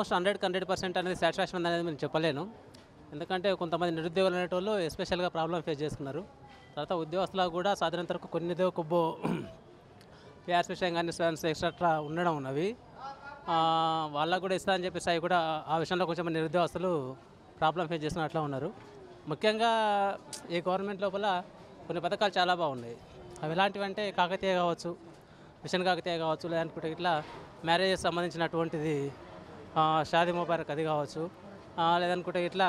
Almost హండ్రెడ్కి hundred percent అనేది satisfaction ఉంది అనేది నేను చెప్పలేను ఎందుకంటే కొంతమంది నిరుద్యోగులు అనేటోళ్ళు ఎస్పెషల్గా ప్రాబ్లం ఫేస్ చేసుకున్నారు తర్వాత ఉద్యోగస్తులకు కూడా సాధారణ వరకు కొన్ని ఏదో కొబ్బో పిఆర్స్ విషయం కానీ స్టూడెంట్స్ ఎక్సెట్రా ఉండడం ఉన్నవి ఆ, వాళ్ళకు కూడా ఇస్తా అని చెప్పేసి అవి కూడా ఆ విషయంలో కొంచెం నిరుద్యోగస్తులు ప్రాబ్లం ఫేస్ చేస్తున్నట్లా ఉన్నారు ముఖ్యంగా ఈ గవర్నమెంట్ లోపల కొన్ని పథకాలు చాలా బాగున్నాయి అవి ఎలాంటివి అంటే కాకతీయ కావచ్చు మిషన్ కాకతీయ కావచ్చు లేదంటే ఇట్లా మ్యారేజెస్ సంబంధించినటువంటిది ఆ, షాదీ ముబారక్ అది కావచ్చు ఆ, లేదనుకుంటే ఇట్లా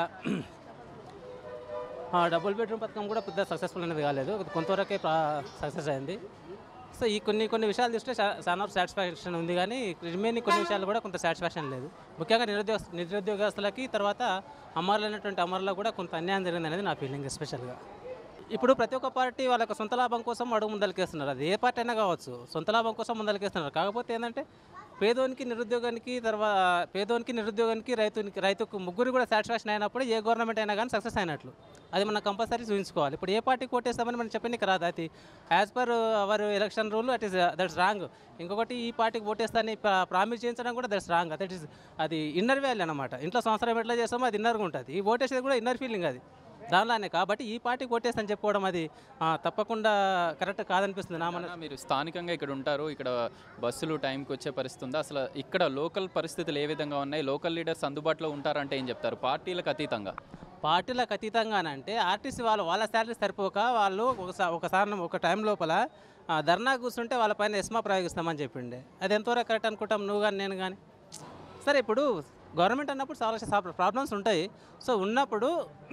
ఆ, డబుల్ బెడ్రూమ్ పథకం కూడా పెద్ద సక్సెస్ఫుల్ అనేది కాలేదు కొంతవరకే సక్సెస్ అయింది సో ఈ కొన్ని కొన్ని విషయాలు చూస్తే చాలా సాటిస్ఫాక్షన్ ఉంది కానీ రిమైనింగ్ కొన్ని విషయాలు కూడా కొంత సాటిస్ఫాక్షన్ లేదు ముఖ్యంగా నిరుద్యోగ నిరుద్యోగస్తులకి తర్వాత అమరులైనటువంటి అమరులకు కూడా కొంత అన్యాయం జరిగింది అనేది నా ఫీలింగ్ ఎస్పెషల్గా ఇప్పుడు ప్రతి ఒక్క పార్టీ వాళ్ళ యొక్క సొంత లాభం కోసం అడుగు ముందలకేస్తున్నారు అది ఏ పార్టీ అయినా కావచ్చు సొంత లాభం కోసం ముందలకేస్తున్నారు కాకపోతే ఏంటంటే పేదోనికి నిరుద్యోగానికి తర్వాత పేదోనికి నిరుద్యోగానికి రైతునికి రైతుకు ముగ్గురు కూడా సాటిస్ఫాక్షన్ అయినప్పుడు ఏ గవర్నమెంట్ అయినా కానీ సక్సెస్ అయినట్లు అది మనం కంపల్సరీ చూపించుకోవాలి ఇప్పుడు ఏ పార్టీ కోటేస్తామని మనం చెప్పడానికి రాదు అది as per our election rule that is that's wrong ఇంకొకటి ఈ పార్టీకి ఓటేస్తాని ప్రామిస్ చేయించడం కూడా దట్స్ రాంగ్ దట్ ఈస్ అది ఇన్నర్ వాల్యూ అనమాట ఇంట్లో సంవత్సరం ఎట్లా చేస్తామో అది ఇన్నర్గా ఉంటుంది ఈ ఓటేసేది కూడా ఇన్నర్ ఫీలింగ్ అది దానిలానే కాబట్టి ఈ పార్టీకి ఓటేస్తని చెప్పుకోవడం అది ఆ, తప్పకుండా కరెక్ట్ కాదనిపిస్తుంది నా మన అన్న, మీరు స్థానికంగా ఇక్కడ ఉంటారు ఇక్కడ బస్సులు టైంకి వచ్చే పరిస్థితి ఉందా అసలు ఇక్కడ లోకల్ పరిస్థితులు ఏ విధంగా ఉన్నాయి లోకల్ లీడర్స్ అందుబాటులో ఉంటారంటే ఏం చెప్తారు పార్టీలకు అతీతంగా పార్టీలకు అతీతంగానంటే ఆర్టీసీ వాళ్ళు వాళ్ళ శాలరీ సరిపోక వాళ్ళు ఒకసారి ఒకసారి ఒక టైం లోపల ఆ, ధర్నా కూర్చుంటే వాళ్ళ పైన ఎస్మా ప్రయోగిస్తామని చెప్పిండే అది ఎంతవరకు కరెక్ట్ అనుకుంటాం నువ్వు కానీ నేను కానీ సరే ఇప్పుడు గవర్నమెంట్ అన్నప్పుడు చాలా ప్రాబ్లమ్స్ ఉంటాయి సో ఉన్నప్పుడు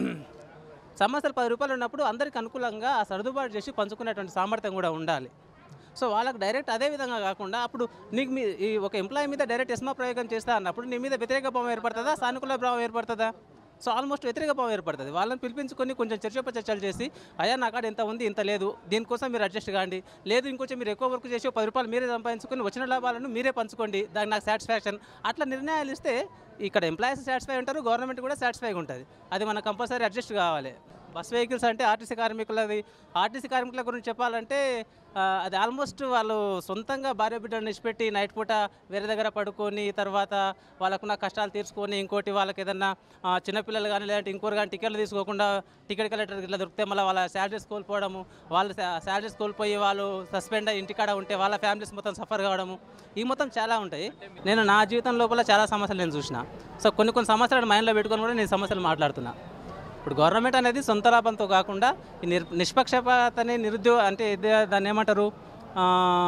సమస్యలు పది రూపాయలు ఉన్నప్పుడు అందరికి అనుకూలంగా ఆ సర్దుబాటు చేసి పంచుకునేటువంటి సామర్థ్యం కూడా ఉండాలి సో వాళ్ళకి డైరెక్ట్ అదే విధంగా కాకుండా అప్పుడు నీకు మీ ఈ ఒక ఎంప్లాయీ మీద డైరెక్ట్ ఎస్మా ప్రయోగం చేస్తా అన్నప్పుడు నీ మీద వ్యతిరేక భావం ఏర్పడుతుందా సానుకూల భావం ఏర్పడుతుందా సో ఆల్మోస్ట్ వ్యతిరేక భావం ఏర్పడుతుంది వాళ్ళని పిలిపించుకొని కొంచెం చర్చోపచర్చలు చేసి అయ్యా నా కాడ ఎంత ఉంది ఇంత లేదు దీనికోసం మీరు అడ్జస్ట్ కాండి లేదు ఇంకొంచెం మీరు ఎక్కువ వర్క్ చేసి ఓ పది రూపాయలు మీరే సంపాదించుకొని వచ్చిన లాభాలను మీరే పంచుకోండి దానికి నాకు సాటిస్ఫాక్షన్ అట్లా నిర్ణయాలు ఇస్తే ఇక్కడ ఎంప్లాయీస్ సాటిస్ఫై ఉంటారు గవర్నమెంట్ కూడా సాటిస్ఫైగా ఉంటుంది అది మనకు కంపల్సరీ అడ్జస్ట్ కావాలి బస్ వెహికల్స్ అంటే ఆర్టీసీ కార్మికులది ఆర్టీసీ కార్మికుల గురించి చెప్పాలంటే ఆ, అది ఆల్మోస్ట్ వాళ్ళు సొంతంగా భార్య బిడ్డను నిడిచిపెట్టి నైట్ పూట వేరే దగ్గర పడుకొని తర్వాత వాళ్ళకున్న కష్టాలు తీర్చుకొని ఇంకోటి వాళ్ళకి ఏదన్నా ఆ, చిన్నపిల్లలు కానీ లేదంటే ఇంకోరు కానీ టికెట్లు తీసుకోకుండా టికెట్ కలెక్టర్ ఇట్లా దొరికితే మళ్ళీ వాళ్ళ శాలరీస్ కోల్పోవడము వాళ్ళు శాలరీస్ కోల్పోయి వాళ్ళు సస్పెండ్ అయ్యి ఇంటికాడ ఉంటే వాళ్ళ ఫ్యామిలీస్ మొత్తం సఫర్ కావడము ఈ మొత్తం చాలా ఉంటాయి నేను నా జీవితం లోపల చాలా సమస్యలు నేను చూసిన సో కొన్ని కొన్ని సమస్యలను మైండ్లో పెట్టుకొని కూడా నేను సమస్యలు మాట్లాడుతున్నా ఇప్పుడు గవర్నమెంట్ అనేది సొంత లాభంతో కాకుండా ఈ నిర్ నిష్పక్షపాతని నిరుద్యోగ అంటే ఇదే దాన్ని ఏమంటారు ఆ,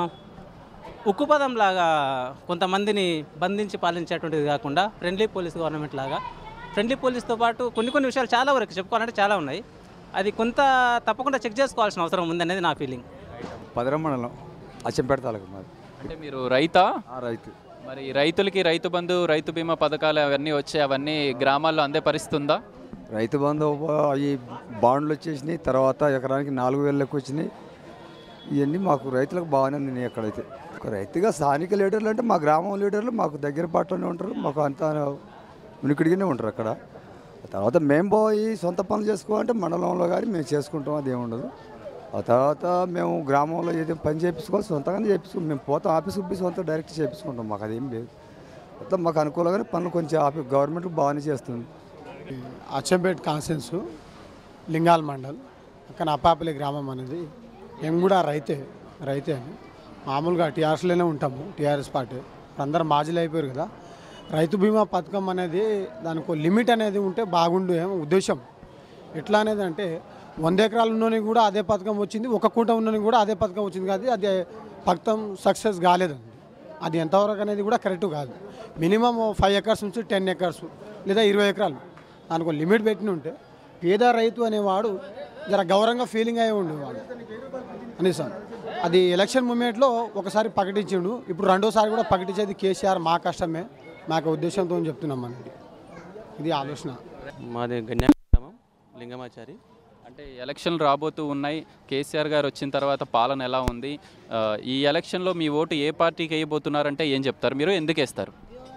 ఉక్కుపదం లాగా కొంతమందిని బంధించి పాలించేటువంటిది కాకుండా ఫ్రెండ్లీ పోలీస్ గవర్నమెంట్ లాగా ఫ్రెండ్లీ పోలీస్తో పాటు కొన్ని కొన్ని విషయాలు చాలా వరకు చెప్పుకోవాలంటే చాలా ఉన్నాయి అది కొంత తప్పకుండా చెక్ చేసుకోవాల్సిన అవసరం ఉందనేది నా ఫీలింగ్ పదర మండలం అచ్చంపేట తాలూకు మాది అంటే మీరు రైతా ఆ రైతు మరి రైతులకి రైతు బంధు రైతు బీమా పథకాలు అవన్నీ వచ్చాయి అవన్నీ గ్రామాల్లో అందే పరిస్థితి ఉందా రైతు బంధు ఈ బాండ్లు వచ్చేసినాయి తర్వాత ఎకరానికి నాలుగు వేలకు వచ్చినాయి ఇవన్నీ మాకు రైతులకు బాగానే ఉంది ఎక్కడైతే ఒక రైతుగా స్థానిక లీడర్లు అంటే మా గ్రామం లీడర్లు మాకు దగ్గర పాటలోనే ఉంటారు మాకు అంతా ఉనికిడిగానే ఉంటారు అక్కడ ఆ తర్వాత మేము పోయి సొంత పనులు చేసుకోవాలంటే మండలంలో కానీ మేము చేసుకుంటాం అది ఏముండదు ఆ తర్వాత మేము గ్రామంలో ఏదో పని చేయించుకోవాలి సొంతంగానే చేయించుకుంటాం మేము పోతాం ఆఫీస్కి పోయి సొంత డైరెక్ట్ చేయించుకుంటాం మాకు అదేం లేదు మొత్తం మాకు అనుకూలంగానే పనులు కొంచెం ఆఫీ గవర్నమెంట్ బాగానే చేస్తుంది అచ్చంపేట్ కాన్సెన్స్ లింగాల్ మండల్ అక్కడ అప్పాపల్లి గ్రామం అనేది మేము కూడా రైతే రైతే అని మామూలుగా టీఆర్ఎస్లోనే ఉంటాము టీఆర్ఎస్ పార్టీ అందరూ మాజీలు అయిపోయారు కదా రైతు బీమా పథకం అనేది దానికి ఒక లిమిట్ అనేది ఉంటే బాగుండు ఏమో ఉద్దేశం ఎట్లా అనేది అంటే వంద ఎకరాలు ఉన్నోని కూడా అదే పథకం వచ్చింది ఒక కూట ఉన్నోని కూడా అదే పథకం వచ్చింది కాదు అది పథకం సక్సెస్ కాలేదండి అది ఎంతవరకు అనేది కూడా కరెక్ట్ కాదు మినిమం ఫైవ్ ఎకర్స్ నుంచి టెన్ ఎకర్స్ లేదా ఇరవై ఎకరాలు దానికి ఒక లిమిట్ పెట్టిన ఉంటే పేద రైతు అనేవాడు జర గౌరవంగా ఫీలింగ్ అయ్యి ఉండేవాడు అని సార్ అది ఎలక్షన్ మూమెంట్లో ఒకసారి ప్రకటించిండు ఇప్పుడు రెండోసారి కూడా ప్రకటించేది కేసీఆర్ మా కష్టమే మాకు ఉద్దేశంతో చెప్తున్నాం అనేది ఇది ఆలోచన మాది గన్యాగ్రామం లింగమాచారి అంటే ఎలక్షన్లు రాబోతూ ఉన్నాయి కేసీఆర్ గారు వచ్చిన తర్వాత పాలన ఎలా ఉంది ఆ, ఈ ఎలక్షన్లో మీ ఓటు ఏ పార్టీకి వేయబోతున్నారంటే ఏం చెప్తారు మీరు ఎందుకు వేస్తారు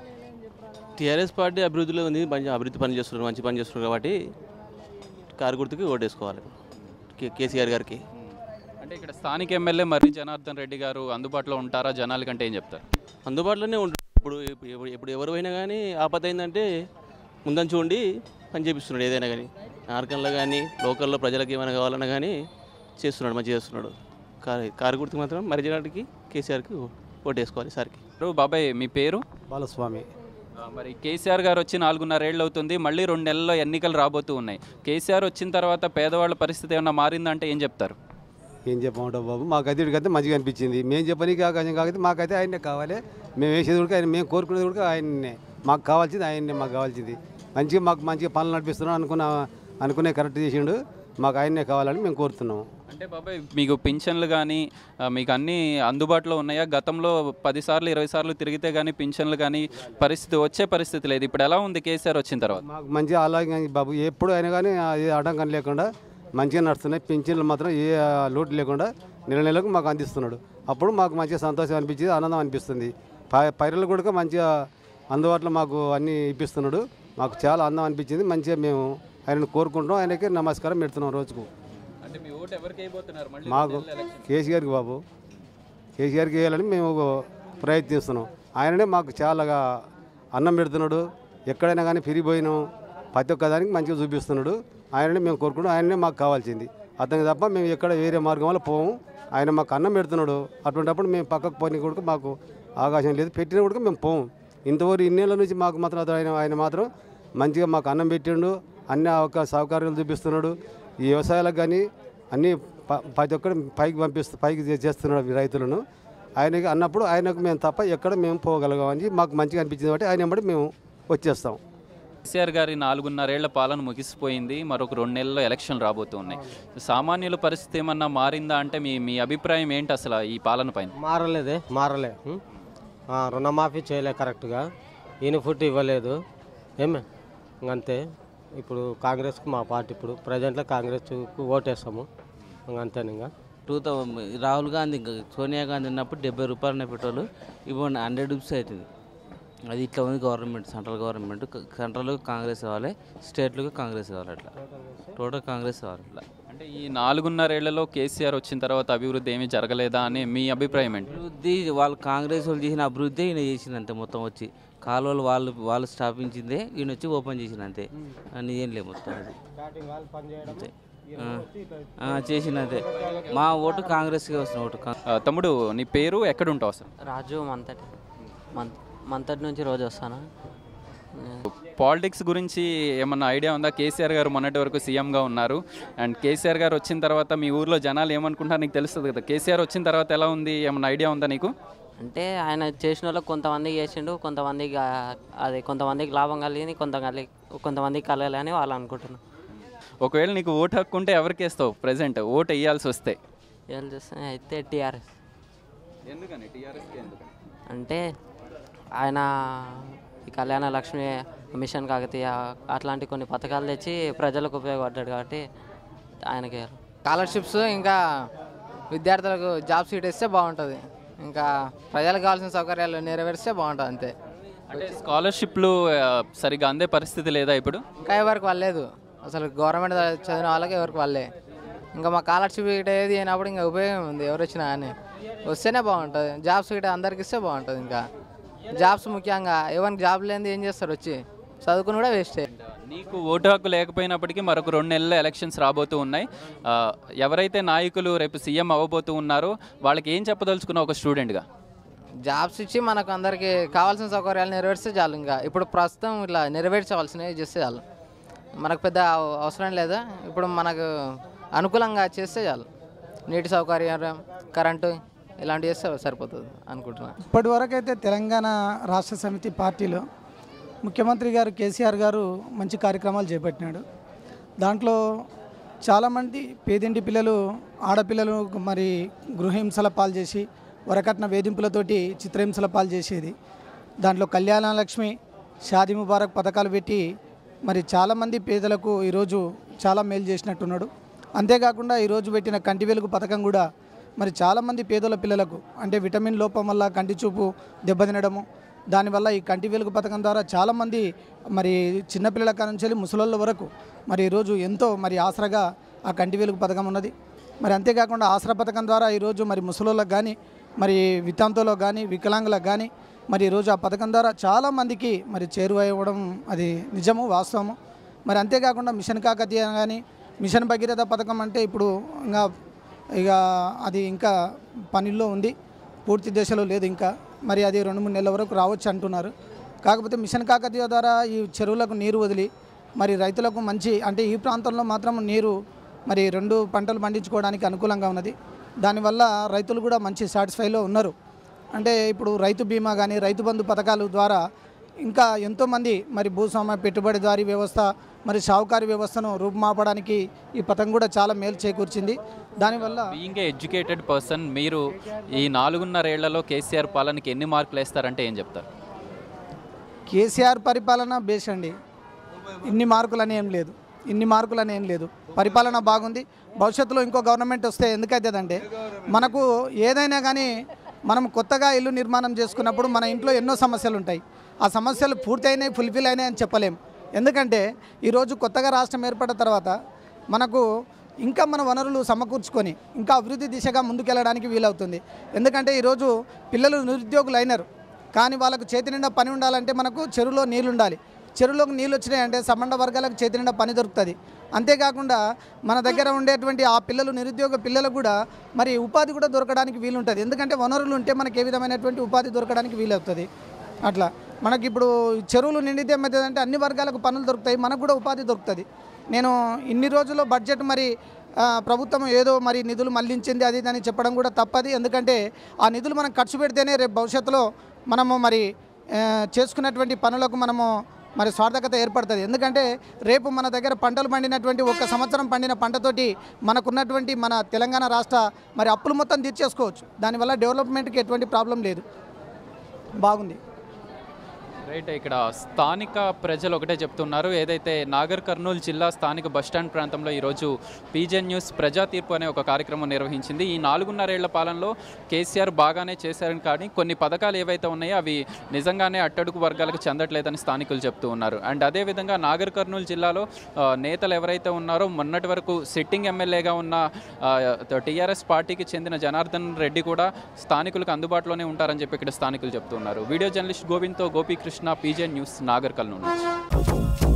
టీఆర్ఎస్ పార్టీ అభివృద్ధిలో ఉంది మంచి అభివృద్ధి పని చేస్తున్నారు మంచి పని చేస్తున్నారు కాబట్టి కారు గుర్తుకి ఓటేసుకోవాలి కే- కేసీఆర్ గారికి అంటే ఇక్కడ స్థానిక ఎమ్మెల్యే మర్రి జనార్దన్ రెడ్డి గారు అందుబాటులో ఉంటారా జనాలకంటే ఏం చెప్తారు అందుబాటులోనే ఉంటుంది ఇప్పుడు ఇప్పుడు ఇప్పుడు ఎవరు అయినా కానీ ఆపద అయిందంటే ముందంచు ఉండి పని చేపిస్తున్నాడు ఏదైనా కానీ ఆర్కంలో కానీ లోకల్లో ప్రజలకు ఏమైనా కావాలన్నా కానీ చేస్తున్నాడు మంచిగా చేస్తున్నాడు కారు కారు గుర్తుకు మాత్రం మరిజనాటికి కేసీఆర్కి ఓటేసుకోవాలి సార్కి బాబాయ్ మీ పేరు బాలస్వామి ఆ, మరి కేసీఆర్ గారు వచ్చి నాలుగున్నరేళ్ళు అవుతుంది మళ్ళీ రెండు నెలల్లో ఎన్నికలు రాబోతూ ఉన్నాయి కేసీఆర్ వచ్చిన తర్వాత పేదవాళ్ళ పరిస్థితి ఏమన్నా మారిందంటే ఏం చెప్తారు ఏం చెప్పమంటావు బాబు మాకు అతిథికైతే మంచిగా అనిపించింది మేము చెప్పనీకి అవకాశం కాకపోతే మాకైతే ఆయన్నే కావాలి మేము వేసేది కూడా ఆయన మేము కోరుకునేది కూడా ఆయన్నే మాకు కావాల్సింది ఆయన్నే మాకు కావాల్సింది మంచిగా మాకు మంచిగా పనులు నడిపిస్తున్నాం అనుకున్న అనుకునే కరెక్ట్ చేసిండు మాకు ఆయన్నే కావాలని మేము కోరుతున్నాము అంటే బాబాయ్ మీకు పింఛన్లు కానీ మీకు అన్నీ అందుబాటులో ఉన్నాయా గతంలో పది సార్లు ఇరవై సార్లు తిరిగితే కానీ పింఛన్లు కానీ పరిస్థితి వచ్చే పరిస్థితి లేదు ఇప్పుడు ఎలా ఉంది కేసీఆర్ వచ్చిన తర్వాత మాకు మంచిగా అలాగే బాబు ఎప్పుడు అయినా కానీ ఏ ఆటంకం లేకుండా మంచిగా నడుస్తున్నాయి పింఛన్లు మాత్రం ఏ లోటు లేకుండా నెల నెలకు మాకు అందిస్తున్నాడు అప్పుడు మాకు మంచిగా సంతోషం అనిపించింది ఆనందం అనిపిస్తుంది పై- పైరలు కూడా మంచిగా అందుబాటులో మాకు అన్నీ ఇప్పిస్తున్నాడు మాకు చాలా ఆనందం అనిపించింది మంచిగా మేము ఆయనను కోరుకుంటున్నాం ఆయనకి నమస్కారం పెడుతున్నాం రోజుకు అంటే మీ ఓటు ఎవరికి అయిపోతున్నారు మళ్ళీ మాకు కేసీఆర్కి బాబు కేసీఆర్కి వేయాలని మేము ప్రయత్నిస్తున్నాం ఆయననే మాకు చాలాగా అన్నం పెడుతున్నాడు ఎక్కడైనా కానీ ఫిరిపోయినాం ప్రతి ఒక్క దానికి మంచిగా చూపిస్తున్నాడు ఆయననే మేము కోరుకుంటాం ఆయననే మాకు కావాల్సింది అతనికి తప్ప మేము ఎక్కడ వేరే మార్గం వల్ల పోము ఆయన మాకు అన్నం పెడుతున్నాడు అటువంటిప్పుడు మేము పక్కకు పోనీ కూడా మాకు అవకాశం లేదు పెట్టినా కూడా మేము పోము ఇంతవరకు ఇన్నేళ్ళ నుంచి మాకు మాత్రం అతను ఆయన ఆయన మాత్రం మంచిగా మాకు అన్నం పెట్టిండు అన్ని అవకాశ సౌకర్యాలు చూపిస్తున్నాడు ఈ వ్యవసాయాలకు కానీ అన్నీ ప- ప్రతి ఒక్కరు పైకి పంపిస్తూ పైకి చే- చేస్తున్నాడు ఈ రైతులను ఆయనకి అన్నప్పుడు ఆయనకు మేము తప్ప ఎక్కడ మేము పోగలగామని మాకు మంచిగా అనిపించింది కాబట్టి ఆయన వెంబడి మేము వచ్చేస్తాం కేసీఆర్ గారి నాలుగున్నరేళ్ల పాలన ముగిసిపోయింది మరొక రెండు నెలల్లో ఎలక్షన్లు రాబోతూ ఉన్నాయి సామాన్యుల పరిస్థితి ఏమన్నా మారిందా అంటే మీ మీ అభిప్రాయం ఏంటి అసలు ఈ పాలన పైన మారలేదే మారలే ఉం? ఆ, రుణమాఫీ చేయలే కరెక్ట్గా ఇన్పుట్ ఇవ్వలేదు ఏమే ఇంకంతే ఇప్పుడు కాంగ్రెస్కి మా పార్టీ ఇప్పుడు ప్రజెంట్లో కాంగ్రెస్కు ఓటేస్తాము ఇంకంతేను ఇంకా టూ థౌసండ్ రాహుల్ గాంధీ ఇంకా సోనియా గాంధీ ఉన్నప్పుడు డెబ్బై రూపాయలు పెట్రోల్ ఇప్పుడు హండ్రెడ్ రూపీస్ అవుతుంది అది ఇట్లా ఉంది government central government central Congress కావాలి స్టేట్లకు కాంగ్రెస్ కావాలి అట్లా టోటల్ కాంగ్రెస్ కావాలి అట్లా అంటే ఈ నాలుగున్నరేళ్లలో కేసీఆర్ వచ్చిన తర్వాత అభివృద్ధి ఏమీ జరగలేదా అని మీ అభిప్రాయం ఏంటి అభివృద్ధి వాళ్ళు కాంగ్రెస్ వాళ్ళు చేసిన అభివృద్ధి ఈయన చేసింది అంతే మొత్తం వచ్చి కాలువలు వాళ్ళు వాళ్ళు స్థాపించిందే ఈయన వచ్చి ఓపెన్ చేసిన అంతే అని ఏం లేదు మొత్తం అది అంతే ఆ, ఆ, చేసిందంతే మా ఓటు కాంగ్రెస్కి వస్తున్న ఓటు కాంగ్రెస్ ఆ, తమ్ముడు నీ పేరు ఎక్కడ ఉంటావు అసలు రాజు మంతటి మంత్ మంతటి నుంచి రోజు వస్తాను పాలిటిక్స్ గురించి ఏమన్నా ఐడియా ఉందా కేసీఆర్ గారు మొన్నటి వరకు సీఎంగా ఉన్నారు అండ్ కేసీఆర్ గారు వచ్చిన తర్వాత మీ ఊర్లో జనాలు ఏమనుకుంటారు నీకు తెలుస్తుంది కదా కేసీఆర్ వచ్చిన తర్వాత ఎలా ఉంది ఏమన్నా ఐడియా ఉందా నీకు అంటే ఆయన చేసిన వాళ్ళకి కొంతమందికి చేసిండు కొంతమందికి ఆ- అది కొంతమందికి లాభం కలిగింది కొంత కలి కొంతమందికి కలగలే అని వాళ్ళు అనుకుంటున్నారు ఒకవేళ నీకు ఓటు హక్కు ఉంటే ఎవరికి వేస్తావు ప్రజెంట్ ఓటు వేయాల్సి వస్తే ఏం చేస్తే అయితే టీఆర్ఎస్ ఎందుకని టీఆర్ఎస్కి ఎందుకని అంటే ఆయన ఈ కళ్యాణ లక్ష్మి మిషన్ కాకతీయ అట్లాంటి కొన్ని పథకాలు తెచ్చి ప్రజలకు ఉపయోగపడ్డాడు కాబట్టి ఆయనకి స్కాలర్షిప్స్ ఇంకా విద్యార్థులకు జాబ్ సీట్ ఇస్తే బాగుంటుంది ఇంకా ప్రజలకు కావాల్సిన సౌకర్యాలు నెరవేరిస్తే బాగుంటుంది అంతే అంటే స్కాలర్షిప్లు ఆ, సరిగా అందే పరిస్థితి లేదా ఇప్పుడు ఇంకా ఎవరికి వాళ్ళలేదు అసలు గవర్నమెంట్ చదివిన వాళ్ళకి ఎవరికి వాళ్ళే ఇంకా మా స్కాలర్షిప్ గిట్ట ఏది అయినప్పుడు ఇంకా ఉపయోగం ఉంది ఎవరు వచ్చినా కానీ వస్తేనే బాగుంటుంది జాబ్స్ గిట్ట అందరికి ఇస్తే బాగుంటుంది ఇంకా జాబ్స్ ముఖ్యంగా ఎవరికి జాబ్ లేనిది ఏం చేస్తారు వచ్చి చదువుకుని కూడా వేస్టే నీకు ఓటు హక్కు లేకపోయినప్పటికీ మరొక రెండు నెలల ఎలక్షన్స్ రాబోతూ ఉన్నాయి ఆ, ఎవరైతే నాయకులు రేపు సీఎం అవ్వబోతూ ఉన్నారో వాళ్ళకి ఏం చెప్పదలుచుకున్నావు ఒక స్టూడెంట్గా జాబ్స్ ఇచ్చి మనకు అందరికి కావాల్సిన సౌకర్యాలు నెరవేర్స్తే చాలు ఇంకా ఇప్పుడు ప్రస్తుతం ఇట్లా నెరవేర్చవలసినవి చేస్తే చాలు మనకు పెద్ద అవ- అవసరం లేదు ఇప్పుడు మనకు అనుకూలంగా చేస్తే చాలు నీటి సౌకర్యం కరెంటు ఇలాంటివి చేస్తే సరిపోతుంది అనుకుంటున్నాను ఇప్పటి వరకు అయితే తెలంగాణ రాష్ట్ర సమితి పార్టీలో ముఖ్యమంత్రి గారు కేసీఆర్ గారు మంచి కార్యక్రమాలు చేపట్టినాడు దాంట్లో చాలామంది పేదింటి పిల్లలు ఆడపిల్లలు మరి గృహహింసల పాలు చేసి వరకట్న వేధింపులతోటి చిత్రహింసల పాలు చేసేది దాంట్లో కళ్యాణ లక్ష్మి షాదీ ముబారక్ పథకాలు పెట్టి మరి చాలామంది పేదలకు ఈరోజు చాలా మేలు చేసినట్టున్నాడు అంతేకాకుండా ఈరోజు పెట్టిన కంటి వెలుగు పథకం కూడా మరి చాలామంది పేదల పిల్లలకు అంటే విటమిన్ లోపం వల్ల కంటి చూపు దెబ్బతినడము దానివల్ల ఈ కంటి వెలుగు పథకం ద్వారా చాలామంది మరి చిన్నపిల్లల కాడ నుంచి వెళ్ళి ముసలోళ్ళ వరకు మరి ఈరోజు ఎంతో మరి ఆసరగా ఆ కంటి వెలుగు పథకం ఉన్నది మరి అంతేకాకుండా ఆసరా పథకం ద్వారా ఈరోజు మరి ముసలోళ్ళకు కానీ మరి వితంతువులకు కానీ వికలాంగులకు కానీ మరి ఈరోజు ఆ పథకం ద్వారా చాలామందికి మరి చేరువవ్వడం అది నిజము వాస్తవము మరి అంతేకాకుండా మిషన్ కాకతీయ కానీ మిషన్ భగీరథ పథకం అంటే ఇప్పుడు ఇంకా ఇక అది ఇంకా పనిలో ఉంది పూర్తి దశలో లేదు ఇంకా మరి అది రెండు మూడు నెలల వరకు రావచ్చు అంటున్నారు కాకపోతే మిషన్ కాకతీయ ద్వారా ఈ చెరువులకు నీరు వదిలి మరి రైతులకు మంచి అంటే ఈ ప్రాంతంలో మాత్రం నీరు మరి రెండు పంటలు పండించుకోవడానికి అనుకూలంగా ఉన్నది దానివల్ల రైతులు కూడా మంచి సాటిస్ఫైలో ఉన్నారు అంటే ఇప్పుడు రైతు బీమా కానీ రైతు బంధు పథకాల ద్వారా ఇంకా ఎంతోమంది మరి భూస్వామ్య పెట్టుబడిదారీ వ్యవస్థ మరి షావుకారి వ్యవస్థను రూపుమాపడానికి ఈ పథకం కూడా చాలా మేలు చేకూర్చింది దానివల్ల బీయింగ్ ఏ ఎడ్యుకేటెడ్ పర్సన్ మీరు ఈ నాలుగున్నరేళ్లలో కేసీఆర్ పాలనకి ఎన్ని మార్కులు వేస్తారంటే ఏం చెప్తారు కేసీఆర్ పరిపాలన బేస్ అండి ఇన్ని మార్కులు అని ఏం లేదు ఇన్ని మార్కులు అని ఏం లేదు పరిపాలన బాగుంది భవిష్యత్తులో ఇంకో గవర్నమెంట్ వస్తే ఎందుకైతుందంటే మనకు ఏదైనా కానీ మనం కొత్తగా ఇల్లు నిర్మాణం చేసుకున్నప్పుడు మన ఇంట్లో ఎన్నో సమస్యలు ఉంటాయి ఆ సమస్యలు పూర్తి అయినాయి ఫుల్ఫిల్ అయినాయి అని చెప్పలేం ఎందుకంటే ఈరోజు కొత్తగా రాష్ట్రం ఏర్పడిన తర్వాత మనకు ఇంకా మన వనరులు సమకూర్చుకొని ఇంకా అభివృద్ధి దిశగా ముందుకెళ్ళడానికి వీలవుతుంది ఎందుకంటే ఈరోజు పిల్లలు నిరుద్యోగులు అయినారు కానీ వాళ్ళకు చేతి నిండా పని ఉండాలంటే మనకు చెరువులో నీళ్ళు ఉండాలి చెరువులోకి నీళ్ళు వచ్చినాయంటే సమండ వర్గాలకు చేతి నిండా పని దొరుకుతుంది అంతేకాకుండా మన దగ్గర ఉండేటువంటి ఆ పిల్లలు నిరుద్యోగ పిల్లలకు కూడా మరి ఉపాధి కూడా దొరకడానికి వీలుంటుంది ఎందుకంటే వనరులు ఉంటే మనకి ఏ విధమైనటువంటి ఉపాధి దొరకడానికి వీలవుతుంది అట్లా మనకి ఇప్పుడు చెరువులు నిండితే ఏమవుతుందంటే అన్ని వర్గాలకు పనులు దొరుకుతాయి మనకు కూడా ఉపాధి దొరుకుతుంది నేను ఇన్ని రోజుల్లో బడ్జెట్ మరి ఆ, ప్రభుత్వం ఏదో మరి నిధులు మళ్లించింది అది ఇది అని చెప్పడం కూడా తప్పది ఎందుకంటే ఆ నిధులు మనం ఖర్చు పెడితేనే రేపు భవిష్యత్తులో మనము మరి ఆ, చేసుకున్నటువంటి పనులకు మనము మరి స్వార్థకత ఏర్పడుతుంది ఎందుకంటే రేపు మన దగ్గర పంటలు పండినటువంటి ఒక సంవత్సరం పండిన పంటతోటి మనకున్నటువంటి మన తెలంగాణ రాష్ట్ర మరి అప్పులు మొత్తం తీర్చేసుకోవచ్చు దానివల్ల డెవలప్మెంట్కి ఎటువంటి ప్రాబ్లం లేదు బాగుంది రైట్ ఇక్కడ స్థానిక ప్రజలు ఒకటే చెప్తున్నారు ఏదైతే నాగర్ కర్నూలు జిల్లా స్థానిక బస్టాండ్ ప్రాంతంలో ఈరోజు పీజే న్యూస్ ప్రజా తీర్పు అనే ఒక కార్యక్రమం నిర్వహించింది ఈ నాలుగున్నరేళ్ల పాలనలో కేసీఆర్ బాగానే చేశారని కానీ కొన్ని పథకాలు ఏవైతే ఉన్నాయో అవి నిజంగానే అట్టడుగు వర్గాలకు చెందట్లేదని స్థానికులు చెప్తూ ఉన్నారు అండ్ అదేవిధంగా నాగర్ కర్నూలు జిల్లాలో ఆ, నేతలు ఎవరైతే ఉన్నారో మొన్నటి వరకు సిట్టింగ్ ఎమ్మెల్యేగా ఉన్న టీఆర్ఎస్ పార్టీకి చెందిన జనార్దన్ రెడ్డి కూడా స్థానికులకు అందుబాటులోనే ఉంటారని చెప్పి ఇక్కడ స్థానికులు చెప్తున్నారు వీడియో జర్నలిస్ట్ గోవింద్తో గోపీకృష్ణ పీజే న్యూస్ నాగర్ కర్నూలు నుంచి